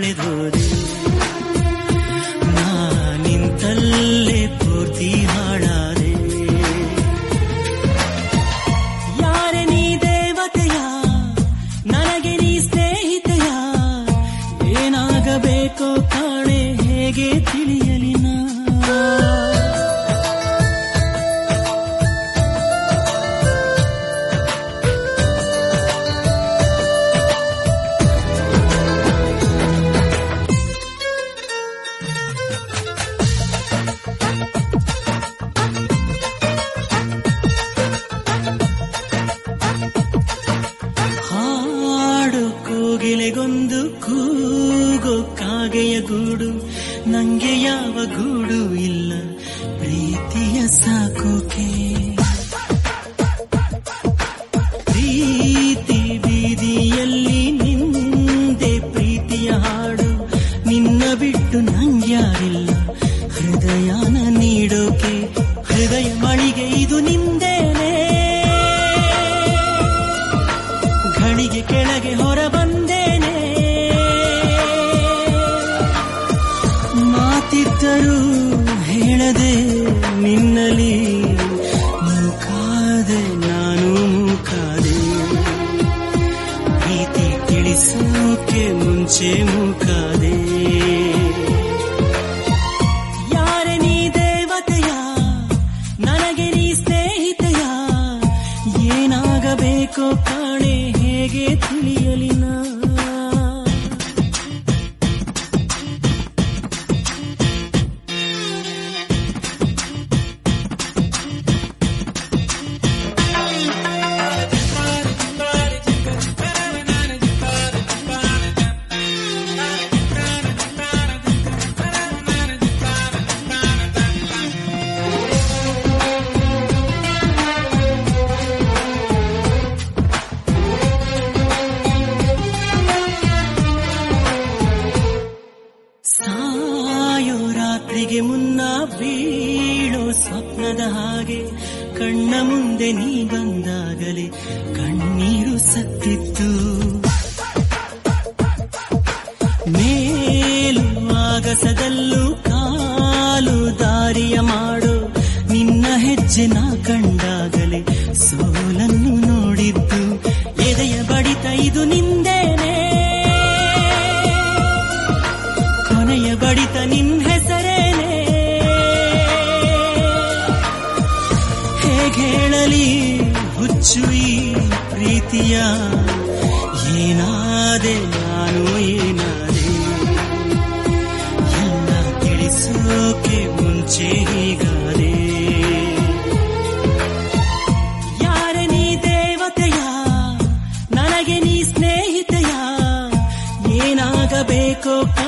ಕಳೆದೋದೆ ನಿಂತಲ್ಲೇ ಪೂರ್ತಿ ಹಾಡಾದೆ ಯಾರೆ ನೀ ದೇವತೆಯ ನನಗೆ ನೀ ಸ್ನೇಹಿತೆಯ ಏನಾಗಬೇಕೋ ಕಾಣೆ ಹೇಗೆ ತಿಳಿಯಲಿ ನಾ ಹಾಡು ಕೋಗಿಲೆಗೊಂದು ಕೂಗೋ ಕಾಗೆಯ ಗೂಡು ನಂಗೆ ಯಾವ ಗೂಡು ಇಲ್ಲ ಪ್ರೀತಿಯ ಸಾಕೋಕೆ ಪ್ರೀತಿ ಬೀದಿಯಲ್ಲಿ ನಿಂದೆ ಪ್ರೀತಿಯ ಹಾಡು ನಿನ್ನ ಬಿಟ್ಟು ನಂಗ್ಯಾರಿಲ್ಲ ಹೃದಯನ ನೀಡೋಕೆ ಹೃದಯ ಮಳಿಗೆ ಇದು ನಿಂದೇನೆ ಘಳಿಗೆ ಕೆಳಗೆ ಹೊರ ಬಂದೇನೆ ಮಾತಿದ್ದರೂ ಹೇಳದೆ ನಿನ್ನಲಿ ಮೂಕಾದೆ ನಾನು ಮೂಕಾದೆ ಪ್ರೀತಿ ತಿಳಿಸೋಕೆ ಮುಂಚೆ ಮೂಕಾದೆ ಯಾರೆ ನೀ ದೇವತೆಯ ನನಗೆ ನೀ ಸ್ನೇಹಿತೆಯ ಏನಾಗಬೇಕೋ ಕಾಣೆ ಹೇಗೆ ತಿಳಿಯಲಿ ನಾ ಸಾಯೋ ರಾತ್ರಿಗೆ ಮುನ್ನ ಬೀಳೋ ಸ್ವಪ್ನದ ಹಾಗೆ ಕಣ್ಣ ಮುಂದೆ ನೀ ಬಂದಾಗಲೇ ಕಣ್ಣೀರು ಸತ್ತಿತ್ತು ಮೇಲು ಆಗಸದಲ್ಲೂ ಕಾಲು ದಾರಿಯ ಮಾಡೋ ನಿನ್ನ ಹೆಜ್ಜೆ ನಾ ಕಂಡಾಗಲೇ ಸೋಲನ್ನು ನೋಡಿದ್ದು ಎದೆಯ ಬಡಿತ ಇದು ನಿಂದೇನೆ ಕೊನೆಯ ಬಡಿತ ನಿನ್ ಹೆಸರೇನೆ ಹೇಗೆ ಹೇಳಲಿ ಹುಚ್ಚು ಈ ಪ್ರೀತಿಯ ಏನಾದೆ ನಾನು ಏನಾದೆ ಎಲ್ಲ ತಿಳಿಸೋಕೆ ಮುಂಚೆ ಹೀಗಾದೆ ಯಾರೆ ನೀ ದೇವತೆಯ ನನಗೆ ನೀ ಸ್ನೇಹಿತೆಯ ಏನಾಗಬೇಕೋ